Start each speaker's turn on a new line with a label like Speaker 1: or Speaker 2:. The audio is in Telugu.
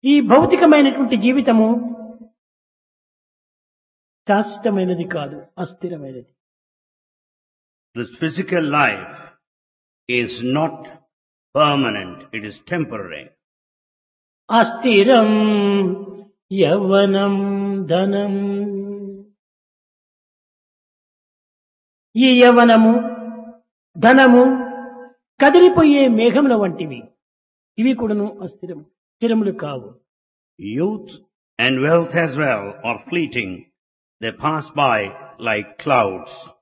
Speaker 1: ఈ భౌతికమైనటువంటి జీవితము శాశ్వతమైనది కాదు అస్థిరమైనది
Speaker 2: This physical life is not permanent, it is temporary.
Speaker 1: అస్థిరం యవ్వనం ధనం ఈ యవ్వనము ధనము కదిలిపోయే మేఘముల వంటివి ఇవి కూడాను అస్థిరం స్థిరములు కావు
Speaker 2: Youth and wealth as well are fleeting. They pass by like clouds.